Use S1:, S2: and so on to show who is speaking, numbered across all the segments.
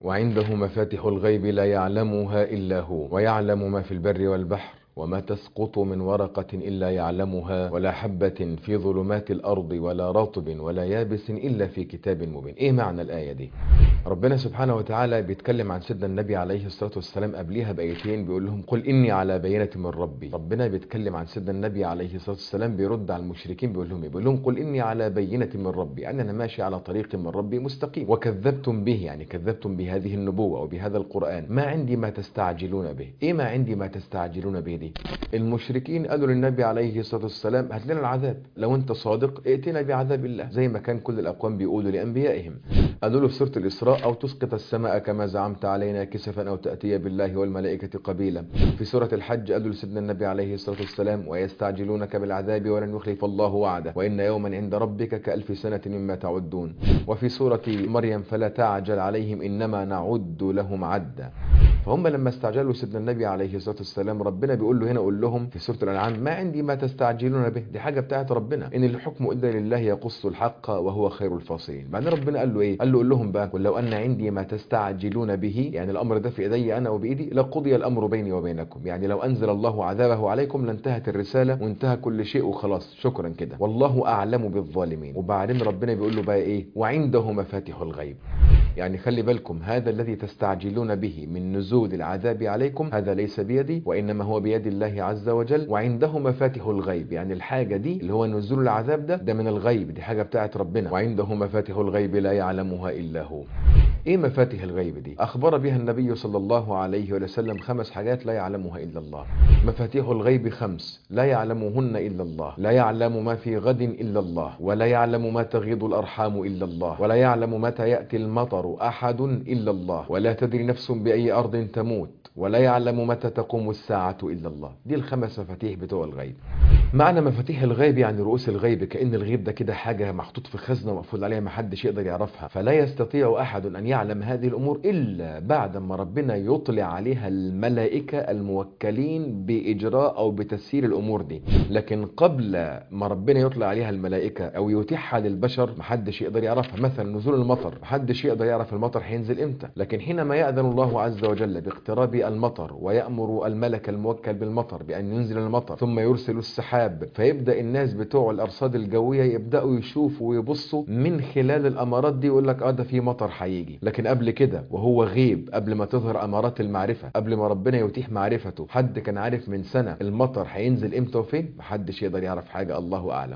S1: وعنده مفاتح الغيب لا يعلمها إلا هو ويعلم ما في البر والبحر وما تسقط من ورقة إلا يعلمها ولا حبة في ظلمات الأرض ولا رطب ولا يابس إلا في كتاب مبين إيه معنى الآية دي ربنا سبحانه وتعالى بيتكلم عن سيدنا النبي عليه الصلاة والسلام قبليها بآيتين بيقول لهم قل إني على بينة من ربي ربنا بيتكلم عن سيدنا النبي عليه الصلاة والسلام بيرد على المشركين بيقول لهم إيه؟ بيقول لهم قل إني على بينة من ربي يعني أنا ماشي على طريق من ربي مستقيم وكذبتم به يعني كذبتم بهذه النبوة وبهذا القرآن ما عندي ما تستعجلون به إيه ما عندي ما تستعجلون به دي المشركين قالوا للنبي عليه الصلاة والسلام هات لنا العذاب لو انت صادق ائتنا بعذاب الله زي ما كان كل الأقوام بيقولوا لأنبيائهم قالوا له في سورة الإسراء أو تسقط السماء كما زعمت علينا كسفا أو تأتي بالله والملائكة قبيلا في سورة الحج قالوا لسيدنا النبي عليه الصلاة والسلام ويستعجلونك بالعذاب ولن يخلف الله وعده وإن يوما عند ربك كألف سنة مما تعدون وفي سورة مريم فلا تعجل عليهم إنما نعد لهم عدا فهم لما استعجلوا سيدنا النبي عليه الصلاه والسلام ربنا بيقول له هنا قول لهم في سوره الانعام ما عندي ما تستعجلون به دي حاجه بتاعت ربنا ان الحكم الا لله يقص الحق وهو خير الفاصلين بعدين ربنا قال له ايه قال له قول لهم بقى قل لو ان عندي ما تستعجلون به يعني الامر ده في ايدي انا وبايدي لقضي الامر بيني وبينكم يعني لو انزل الله عذابه عليكم لانتهت الرساله وانتهى كل شيء وخلاص شكرا كده والله اعلم بالظالمين وبعدين ربنا بيقول له بقى ايه وعنده مفاتيح الغيب يعني خلي بالكم هذا الذي تستعجلون به من نزول العذاب عليكم هذا ليس بيدي وإنما هو بيد الله عز وجل وعنده مفاتح الغيب يعني الحاجة دي اللي هو نزول العذاب ده ده من الغيب دي حاجة بتاعت ربنا وعنده مفاتح الغيب لا يعلمها إلا هو ايه مفاتيح الغيب دي اخبر بها النبي صلى الله عليه وسلم خمس حاجات لا يعلمها الا الله مفاتيح الغيب خمس لا يعلمهن الا الله لا يعلم ما في غد الا الله ولا يعلم ما تغيض الارحام الا الله ولا يعلم متى ياتي المطر احد الا الله ولا تدري نفس باي ارض تموت ولا يعلم متى تقوم الساعة إلا الله دي الخمس مفاتيح بتوع الغيب معنى مفاتيح الغيب يعني رؤوس الغيب كأن الغيب ده كده حاجة محطوط في خزنة مقفول عليها محدش يقدر يعرفها فلا يستطيع أحد أن يعلم هذه الأمور إلا بعد ما ربنا يطلع عليها الملائكة الموكلين بإجراء أو بتسيير الأمور دي لكن قبل ما ربنا يطلع عليها الملائكة أو يتيحها للبشر محدش يقدر يعرفها مثلا نزول المطر محدش يقدر يعرف المطر هينزل إمتى لكن حينما يأذن الله عز وجل باقتراب المطر ويأمر الملك الموكل بالمطر بأن ينزل المطر ثم يرسل السحاب فيبدأ الناس بتوع الأرصاد الجوية يبدأوا يشوفوا ويبصوا من خلال الأمارات دي يقول لك اه ده في مطر هيجي لكن قبل كده وهو غيب قبل ما تظهر أمارات المعرفة قبل ما ربنا يتيح معرفته حد كان عارف من سنة المطر هينزل امتى وفين محدش يقدر يعرف حاجة الله أعلم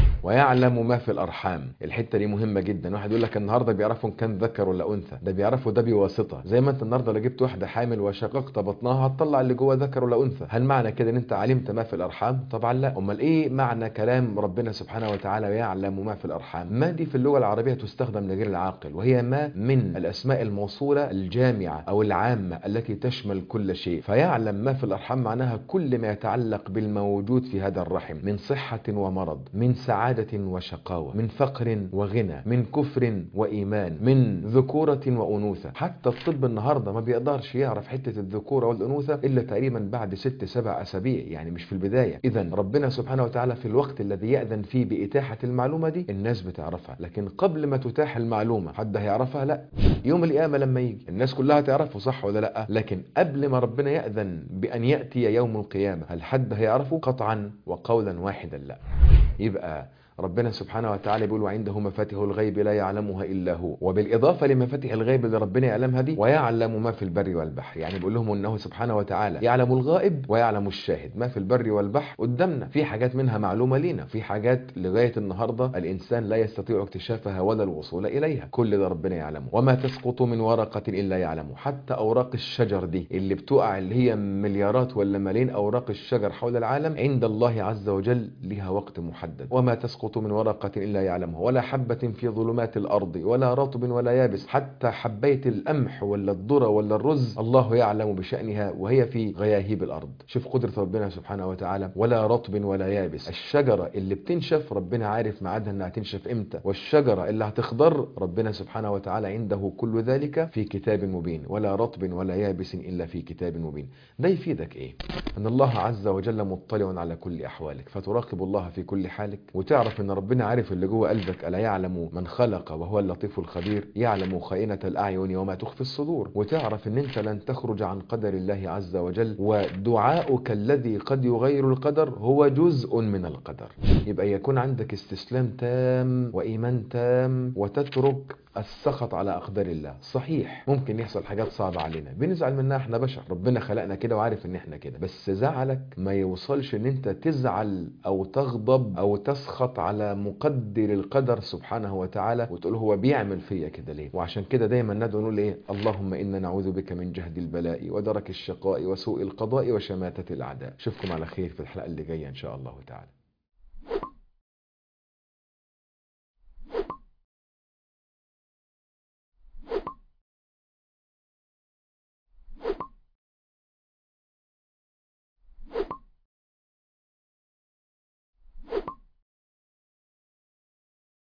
S1: ويعلم ما في الارحام الحته دي مهمه جدا واحد يقول لك النهارده بيعرفوا ان كان ذكر ولا انثى ده بيعرفوا ده بواسطه زي ما انت النهارده لو جبت واحده حامل وشققت بطنها هتطلع اللي جوه ذكر ولا انثى هل معنى كده ان انت علمت ما في الارحام طبعا لا امال ايه معنى كلام ربنا سبحانه وتعالى يعلم ما في الارحام ما دي في اللغه العربيه تستخدم لغير العاقل وهي ما من الاسماء الموصوله الجامعه او العامه التي تشمل كل شيء فيعلم ما في الارحام معناها كل ما يتعلق بالموجود في هذا الرحم من صحه ومرض من سعاده وشقاوة من فقر وغنى من كفر وإيمان من ذكورة وأنوثة حتى الطب النهاردة ما بيقدرش يعرف حتة الذكورة والأنوثة إلا تقريبا بعد ست سبع أسابيع يعني مش في البداية إذا ربنا سبحانه وتعالى في الوقت الذي يأذن فيه بإتاحة المعلومة دي الناس بتعرفها لكن قبل ما تتاح المعلومة حد هيعرفها لا يوم القيامة لما يجي الناس كلها تعرفه صح ولا لا لكن قبل ما ربنا يأذن بأن يأتي يوم القيامة هل حد هيعرفه قطعا وقولا واحدا لا يبقى ربنا سبحانه وتعالى بيقول وعنده مفاتيح الغيب لا يعلمها الا هو وبالاضافه لمفاتيح الغيب اللي ربنا يعلمها دي ويعلم ما في البر والبحر يعني بيقول لهم انه سبحانه وتعالى يعلم الغائب ويعلم الشاهد ما في البر والبحر قدامنا في حاجات منها معلومه لينا في حاجات لغايه النهارده الانسان لا يستطيع اكتشافها ولا الوصول اليها كل ده ربنا يعلمه وما تسقط من ورقه الا يعلمه حتى اوراق الشجر دي اللي بتقع اللي هي مليارات ولا ملايين اوراق الشجر حول العالم عند الله عز وجل لها وقت محدد وما تسقط من ورقة إلا يعلمها ولا حبة في ظلمات الأرض ولا رطب ولا يابس حتى حبية القمح ولا الذرة ولا الرز الله يعلم بشأنها وهي في غياهيب الأرض شوف قدرة ربنا سبحانه وتعالى ولا رطب ولا يابس الشجرة اللي بتنشف ربنا عارف ميعادها انها تنشف امتى والشجرة اللي هتخضر ربنا سبحانه وتعالى عنده كل ذلك في كتاب مبين ولا رطب ولا يابس إلا في كتاب مبين ده يفيدك ايه ان الله عز وجل مطلع على كل احوالك فتراقب الله في كل حالك وتعرف تعرف ان ربنا عارف اللي جوه قلبك الا يعلم من خلق وهو اللطيف الخبير يعلم خائنة الاعين وما تخفي الصدور وتعرف ان انت لن تخرج عن قدر الله عز وجل ودعاؤك الذي قد يغير القدر هو جزء من القدر يبقى يكون عندك استسلام تام وايمان تام وتترك السخط على اقدار الله صحيح ممكن يحصل حاجات صعبة علينا بنزعل منها احنا بشر ربنا خلقنا كده وعارف ان احنا كده بس زعلك ما يوصلش ان انت تزعل او تغضب او تسخط على مقدر القدر سبحانه وتعالى وتقول هو بيعمل فيا كده ليه وعشان كده دايما ندعو نقول ايه اللهم انا نعوذ بك من جهد البلاء ودرك الشقاء وسوء القضاء وشماتة الاعداء اشوفكم على خير في الحلقة اللي جاية ان شاء الله تعالى